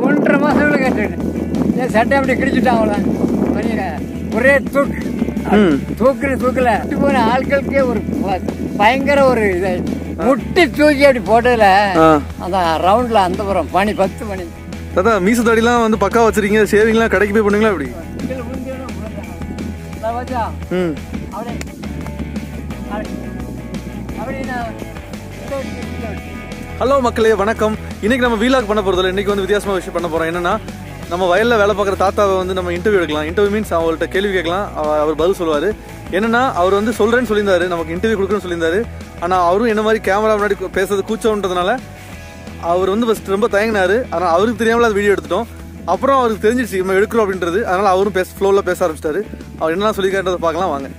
ஒன்றரை மாசத்துல கட்டுறேன் என் சட்டை அப்படி கிழிச்சுட்டான் அவ்வளோதான் பண்ணிடுற ஒரே தூக்கு ம். தூக்குற தூக்கல விட்டு போன ஆட்களுக்கே ஒரு ப- பயங்கர ஒரு இது முட்டி தூக்கி அப்படி போட்டதுல ஆ. அந்த ரவுண்ட்ல அந்த புறம் மணி பத்து மணி தாத்தா மீச தாடிலாம் வந்து பக்கா வச்சிருக்கீங்க ஷேவிங்லாம் கடைக்கு போய் பண்ணுவீங்களா எப்படி கீழே விழுந்தோன்னு விழுந்தான். நான் வச்சா, ம் அப்படியே அப்படி- அப்படியே நான் கீழே விட்டு, கீழே விட்டு. ஹலோ மக்களே வணக்கம் இன்னைக்கு நம்ம வீலாக் பண்ண போறதில்ல இன்னைக்கு வந்து வித்தியாசமா விஷயம் பண்ண போறோம் என்னன்னா நம்ம வயல்ல வேலை பார்க்குற தாத்தாவை வந்து நம்ம இன்டர்வியூ எடுக்கலாம் இன்டர்வியூ மீன்ஸ் அவர்கிட்ட கேள்வி கேட்கலாம் அவ- அவர் பதில் சொல்லுவாரு என்னன்னா அவர் வந்து சொல்றேன்னு சொல்லியிருந்தாரு நமக்கு இன்டர்வியூ கொடுக்குறேன்னு சொல்லியிருந்தாரு ஆனா அவரும் என்ன மாதிரி கேமரா முன்னாடி பேசுறது கூச்சம்ன்றதுனால அவர் வந்து ஃபர்ஸ்ட் ரொம்ப தயங்கினாரு ஆனால் அவருக்கு தெரியாமல அது வீடியோ எடுத்துட்டோம் அப்புறம் அவருக்கு தெரிஞ்சிருச்சு நம்ம எடுக்கிறோம் அப்படின்றது அதனால அவரும் பேச ஃப்ளோவில் பேச ஆரம்பிச்சிட்டாரு அவர் என்னெல்லாம் சொல்லி கேட்டதை பார்க்கலாம் வாங்க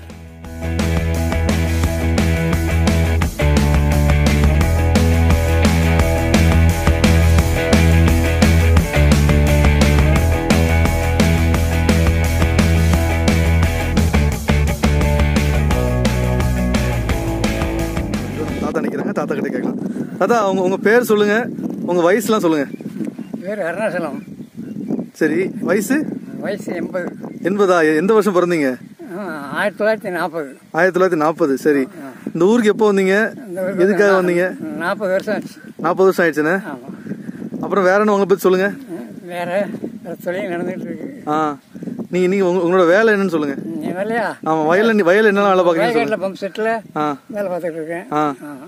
தாத்தா நிற்கிறாங்க தாத்தா கிட்ட கேட்கலாம் தாத்தா உங்க உங்க பேர் சொல்லுங்க உங்க வயசுலாம் சொல்லுங்க பேர் அருணாசலம் சரி வயசு வயசு எண்பது எண்பதா எந்த வருஷம் பிறந்தீங்க ஆ, ஆயிரத்தி தொள்ளாயிரத்தி நாற்பது ஆயிரத்தி தொள்ளாயிரத்தி நாற்பது சரி இந்த ஊருக்கு எப்போ வந்தீங்க இந்த ஊருக்கு எதுக்காக நான் வந்தீங்க நாற்பது வருஷம் ஆச்சு நாற்பது வருஷம் ஆயிடுச்சுண்ணே ஆமாம் அப்புறம் வேற என்ன உங்களை பத்தி சொல்லுங்க வேற வேற தொழில் நடந்துட்டு இருக்கு ஆ நீங்க நீங்க உங்க- உங்களோட வேலை என்னன்னு சொல்லுங்க நீ வேலையா ஆமா வயல்ல நீ- வயல்ல என்னெல்லாம் வேலை பார்க்கறீங்க வயக்காட்டில் பம்ப் செட்டில் ஆ வேலை பார்த்துட்டு இருக்கேன் ஆ ஆ.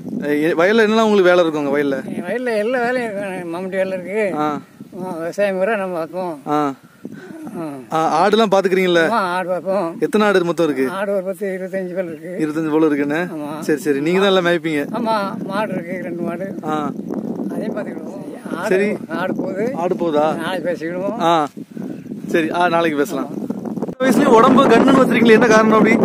எ- வயல்ல என்னெல்லாம் உங்களுக்கு வேலை இருக்கும் உங்க வயல்ல என் வயலில் எல்லா வேலையும் இருக்கு மம்முட்டி வேலை இருக்கு ஆ ஆ, விவசாயம் கூட நம்ம பார்ப்போம் ஆ ஆ. ஆ, ஆடுலாம் பாத்துக்கிறீங்கல்ல ஆ, ஆடு பார்ப்போம் எத்தனை ஆடு மொத்தம் இருக்கு ஆடு ஒரு பத்து இருபத்தஞ்சு பேர் இருக்கு இருபத்தஞ்சு போல இருக்குண்ணே ஆமா. சரி சரி நீங்க தான் எல்லாம் மேய்ப்பீங்க ஆமா மாடு இருக்கு ரெண்டு மாடு ஆ அதையும் பார்த்துக்கிடுவோம் ஆடு சரி. ஆடு போகுது ஆடு போதா நாளைக்கு பேசிக்கிடுவோம் ஆ சரி ஆ நாளைக்கு பேசலாம் இந்த வயசுலயும் உடம்பு கண்ணுன்னு வச்சிருக்கீங்களே என்ன காரணம் அப்படி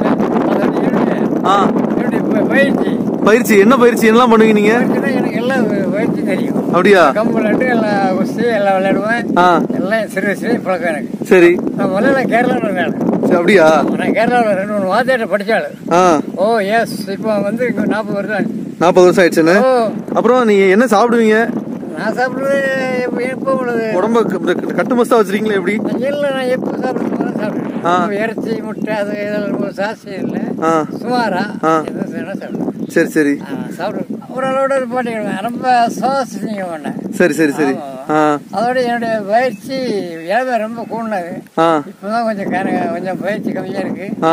அதோட என்னுடைய ஆ என்னுடைய ப- பயிற்சி பயிற்சி என்ன பயிற்சி என்னலாம் பண்ணுவீங்க நீங்க பயிற்சினா எனக்கு எல்லாம் பயிற்சி தெரியும் அப்படியா கம்பு விளையாட்டு எல்லாம் குஸ்தி எல்லாம் விளையாடுவேன் ஆ எல்லாம் சிறு வயசுலேயே பழக்கம் எனக்கு சரி நான் முதல்ல கேரளாவில் இருந்தேன் சரி, அப்படியா நான் கேரளாவில் ரெண்டு மூணு வாத்தியாட்ட படித்தாள் ஆ ஓ எஸ் இப்போ வந்து இங்கே நாற்பது வருஷம் ஆச்சு. நாற்பது வருஷம் ஆயிடுச்சுன்னு ஓ அப்புறம் நீங்க என்ன சாப்பிடுவீங்க நான் சாப்பிடுறது எப்போ எப்போ உள்ளது உடம்ப க- கட்டு மஸ்தா வச்சிருக்கீங்களா எப்படி இல்லை நான் எப்போ சாப்பிடுறது சாப்பிடுவேன் ஆ. இப்ப இறைச்சி முட்டை அது இதெல்லாம் ரொம்ப ஜாஸ்தி இல்லை ஆ சுமாரா ஆ. எது வேணா சாப்பிடுவேன் சரி சரி ஆ, சாப்பிடுவேன் ஓரளவோட பண்ணிடுவேன் ரொம்ப சோசி செய்ய மாட்டேன் சரி சரி சரி ஆ அதோட என்னுடைய பயிற்சி ஏழை ரொம்ப கூடினது ஆ இப்போதான் கொஞ்சம் கர கொஞ்சம் பயிற்சி கம்மியாக இருக்கு ஆ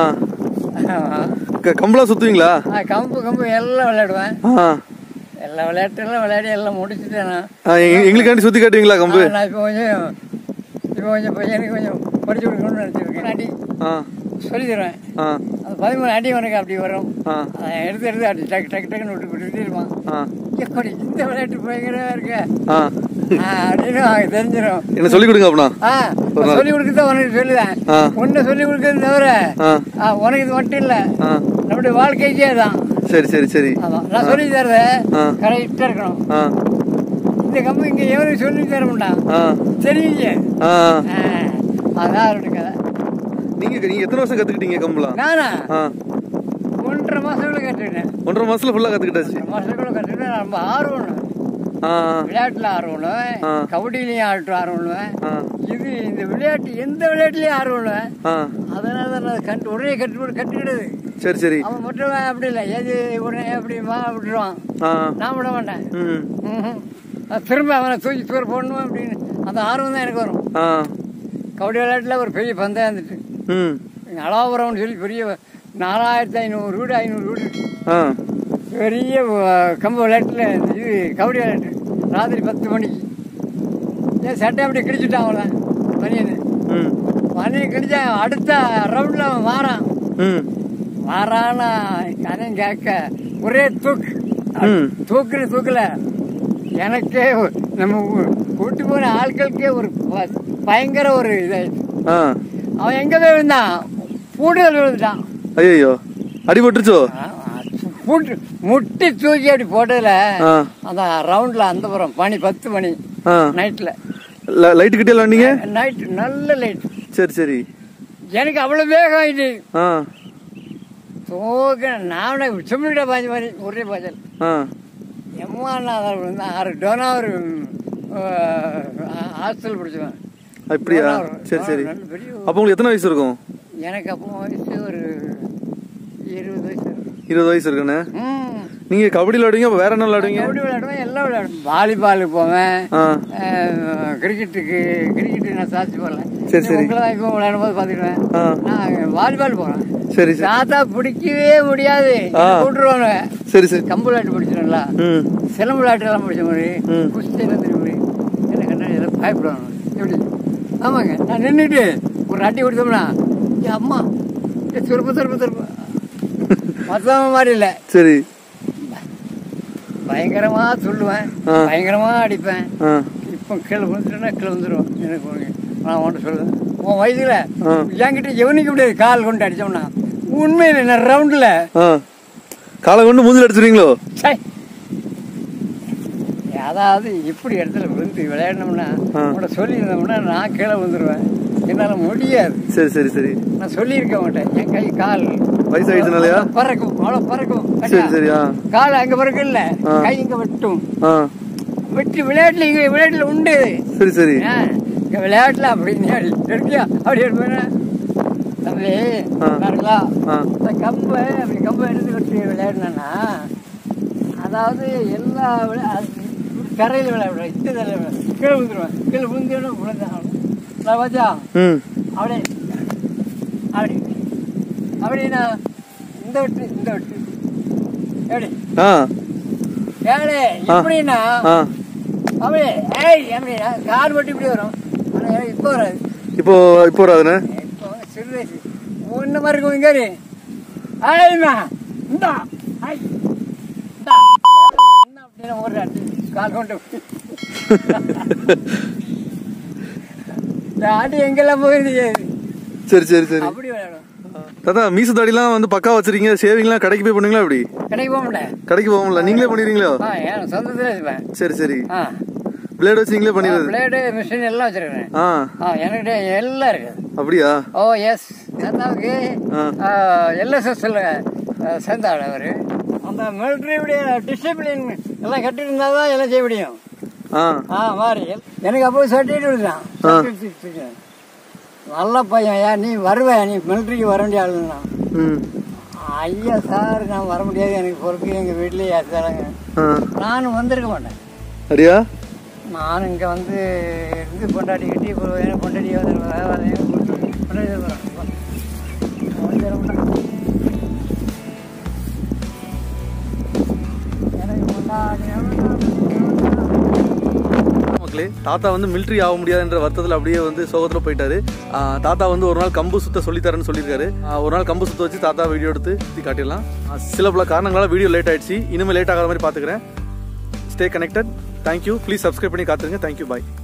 ஆமா. க- கம்பளா சுத்துவீங்களா ஆ, கம்பு கம்பு எல்லாம் விளையாடுவேன் ஆ எல்லா விளையாட்டுலாம் விளையாடி எல்லாம் முடிச்சுட்டேன் நான் ஆ, எங்க- எங்களுக்காண்டி சுத்தி காட்டுவீங்களா கம்பு ஆ, நான் இப்போ கொஞ்சம் இப்போ கொஞ்சம் பையனுக்கு கொஞ்சம் படிச்சு கொடுக்கணும்னு நினச்சிருக்கேன் அடி ஆ சொல்லி தருவேன் ஆ அது பதிமூணு அடி உனக்கு அப்படி வரும் ஆ அதை எடுத்து எடுத்து அப்படி டக்கு டக்கு டக்குன்னு விட்டு விட்டு விட்டுருவான் ஆ எப்படி இந்த விளையாட்டு பயங்கரமா இருக்க ஆ ஆ, அப்படின்னு அவனுக்கு தெரிஞ்சிடும் என்ன சொல்லி கொடுங்க அப்படின்னா ஆ சொல்லி கொடுக்கதான் உனக்கு சொல்லுவேன் ஆ. ஒன்னு சொல்லி கொடுக்கறது தவிர ஆ ஆ, உனக்கு இது மட்டும் இல்ல ஆ நம்முடைய வாழ்க்கைக்கே தான் சரி சரி சரி ஆமா நான் சொல்லி தரத ஆ. கரெக்டா இருக்கணும் ஆ இந்த கம்பு இங்க எவனுக்கு சொல்லி தர மாட்டான் ஆ தெரியுங்க ஆ ஆ, அதான் அவருடைய கதை நீங்க நீங்க எத்தனை வருஷம் கத்துக்கிட்டீங்க கம்புலாம் நானா ஆ ஒன்றரை மாசத்துல கற்றுக்கிட்டேன் ஒன்றரை மாசத்துல ஃபுல்லா கத்துக்கிட்டாச்சு ஒன்றரை மாசத்துக்குள்ள கற்றுக்கிட்டேன் ரொம்ப ஆர்வம் ஆ விளையாட்டுல ஆர்வம் ஆ. கபடியிலையும் ஆட்டு ஆர்வம் ஆ இது இந்த விளையாட்டு எந்த விளையாட்டுலயும் ஆர்வம் ஆ அதனால தான் நான் கட்டு உடனே கட்டு கட்டுக்கிடுது சரி சரி அவன் மட்டும் அப்படி இல்லை எது உடனே அப்படி மா விட்டுருவான் ஆ நான் விட மாட்டேன் ம் ம்ஹும். அது திரும்ப அவனை தூக்கி தூர போடணும் அப்படின்னு அந்த ஆர்வம் தான் எனக்கு வரும் ஆ கபடி விளையாட்டில் ஒரு பெரிய பந்தயம் இருந்துட்டு ம் இங்க அலாபுரம்னு சொல்லி பெரிய நாலாயிரத்தி ஐநூறு வீடு ஐநூறு வீடு ஆ பெரிய அஹ், கம்பு விளையாட்டில் இது கபடி விளையாட்டு ராத்திரி பத்து மணிக்கு ஏன் சட்டை அப்படி கிழிச்சுட்டான் அவன் மணியனு ம் மணியை கிழிச்சா அடுத்த ரவுண்டில் அவன் வாரான் ம் வாரானா கதையும் கேட்க ஒரே தூக்கு ம். தூக்குற தூக்கல எனக்கே ஒரு- நம்ம ஊ- கூட்டு போன ஆட்களுக்கே ஒரு ப- பயங்கர ஒரு இதாயிடுச்சு ஆ அவன் எங்க போய் விழுந்தான் பூட்டுகள் விழுந்துட்டான் ஐயோ அடிபட்டுருச்சோ ஆ, பூட்டு முட்டி தூக்கி அப்படி போட்டதுல ஆ அந்த ரவுண்ட்ல அந்த புறம் மணி பத்து மணி ஆ நைட்ல ல- லைட்டு கிட்டே வந்தீங்க நைட் நல்ல லைட் சரி சரி எனக்கு அவ்வளவு வேகம் ஆயிடுச்சு ஆ தூக்க நான் சும்மிட பாஞ்ச மாதிரி ஒரே பாய்ச்சல் ஆ எம்மா நான் வந்து ஆறு டோனா ஒரு ஹாஸ்டல் படிச்சுவேன் அப்படியா சரி சரி அப்போ உங்களுக்கு எத்தனை வயசு இருக்கும் எனக்கு அப்போ வயசு ஒரு இருபது வயசு இருக்கும். இருபது வயசு இருக்குண்ணே ம் நீங்க கபடி விளையாடுவீங்க அப்ப வேற என்ன விளையாடுவீங்க கபடி விளையாடுவேன் எல்லாம் விளையாடுவேன் வாலிபாலுக்கு போவேன் ஆ அஹ், கிரிக்கெட்டுக்கு கிரிக்கெட்டு நான் சாதிச்சு போடல சரி, சரி. உங்களை தான் இப்போ விளையாடும் போது பார்த்துக்கிடுவேன் ஆ நான் வாலிபால் போகிறேன் சரி சரி தாத்தா பிடிக்கவே முடியாது ஆ. கூட்டுருவாங்க சரி சரி கம்பு விளையாட்டு படிச்சிடலாம் ம் சிலம்பு விளையாட்டுலாம் படிச்ச மாதிரி ம். குஸ்தியில் திரும்பி என்ன கண்ணாடி எல்லாம் பயப்படுவாங்க எப்படி ஆமாங்க நான் நின்றுட்டு ஒரு அட்டி கொடுத்தோம்னா என் அம்மா ஏ, திரும்ப திரும்ப திரும்ப மற்றவங்க மாதிரி இல்லை சரி பயங்கரமா சொல்லுவேன் ஆ. பயங்கரமா அடிப்பேன் ஆ இப்போ கீழே விழுந்துட்டேன்னா கீழே வந்துடும் எனக்கு ஒரு- நான் உன்ட்டு சொல்லுவேன் உன் வயசுல ஆ. என்கிட்ட எவனிக்க முடியாது கால் கொண்டு அடிச்சோம்னா உண்மையில நான் ரவுண்டில் ஆ காலை கொண்டு மூஞ்சில் அடிச்சிருவீங்களோ சை அதாவது இப்படி இடத்துல விழுந்து விளையாடணும்னா ஆ. உன்ட சொல்லியிருந்தோம்னா நான் கீழே விழுந்துருவேன் என்னால் முடியாது சரி சரி சரி நான் சொல்லியிருக்க மாட்டேன் என் கை கால் வயசாயிடுச்சுனாலயா பறக்கும் அவ்வளோ பறக்கும் சரி சரி ஆ கால் அங்கே பறக்கும் இல்லை ஆ. கை இங்கே வெட்டும் ஆ வெட்டி விளையாட்டுல இங்கே விளையாட்டுல உண்டு சரி சரி ஆ, இங்க விளையாட்டுல அப்படி நீ அடி எடுக்கியா அப்படி எடுப்பேன் தம்பி ஆ. நல்லா ஆ இந்த கம்பை அப்படி கம்பை எடுத்து வச்சு விளையாடினா அதாவது எல்லா விளையா தரையில் விளையாடுவேன் இந்த தரையில் விளையாடு கீழே விழுந்துருவேன் கீழே விழுந்துடும் விழுந்தான் நான் வச்சா ம் அப்படியே அப்படி அப்படின்னா இந்த விட்டு இந்த விட்டு எப்படி ஆ ஏழு ஆ. எப்படின்னா ஆ அப்படியே ஏய் எப்படின்னா கார் வட்டி இப்படி வரும் ஆனால் இப்போ வராது இப்போ இப்போ வராதுண்ணே இப்போ வந்து சிறு வயசு ஒன்று மாதிரி இருக்கும் இங்கே இரு. ஐயம்மா இந்தா ஐ இந்தா என்ன அப்படின்னு ஒரு அடி கால் கொண்டு இந்த ஆடி எங்கெல்லாம் போயிருந்தீங்க சரி சரி சரி அப்படி விளையாடும் தாத்தா மீச தாடிலாம் வந்து பக்கா வச்சிருக்கீங்க ஷேவிங்லாம் கடைக்கு போய் பண்ணுவீங்களா அப்படி கடைக்கு போக முடியல கடைக்கு போகும்ல நீங்களே பண்ணிடுறீங்களோ ஆ ஏன் சொந்தத்தில் இருப்பேன் சரி சரி ஆ பிளேட் வச்சு நீங்களே பண்ணிடுறது பிளேடு மிஷின் எல்லாம் வச்சிருக்கிறேன் ஆ ஆ என்கிட்ட எல்லாம் இருக்குது அப்படியா ஓ எஸ் தாத்தாவுக்கு ஆ. எல்எஸ்எஸ்ல சேர்ந்தாள் அவர் அந்த மிலிட்ரியுடைய டிசிப்ளின் எல்லாம் கட்டியிருந்தா தான் எல்லாம் செய்ய முடியும் ஆ ஆ மாறி எனக்கு அப்போ சர்டிஃபிகேட் தான் ஆ. certificate. நல்ல பையன் ஏன் நீ வருவேன் நீ மிலிட்ரிக்கு வர வேண்டிய ஆளுன்னா ம் ஐயா சார் நான் வர முடியாது எனக்கு பொறுப்பு எங்கள் வீட்லேயே ஏற்றாங்க ஆ நானும் வந்திருக்க மாட்டேன் அப்படியா நான் இங்கே வந்து இருந்து பொண்டாட்டி கட்டி இப்போ எனக்கு பொண்டாட்டி வந்து வேலையும் பொண்டாட்டி எனக்கு பொண்டாட்டி மக்களே தாத்தா வந்து மிலிட்ரி ஆக முடியாதுன்ற வருத்தத்தில் அப்படியே வந்து சோகத்தில் போயிட்டாரு ஆ, தாத்தா வந்து ஒரு நாள் கம்பு சுத்த சொல்லித்தரேன்னு சொல்லியிருக்காரு ஆ, ஒரு நாள் கம்பு சுத்த வச்சு தாத்தா வீடியோ எடுத்து சுத்தி காட்டிடலாம் ஆ, சில பல காரணங்களால வீடியோ லேட் ஆயிடுச்சு இனிமேல் லேட் ஆகாத மாதிரி பார்த்துக்கிறேன் stay connected thank you please subscribe பண்ணி காத்துருங்க தேங்க்யூ பாய்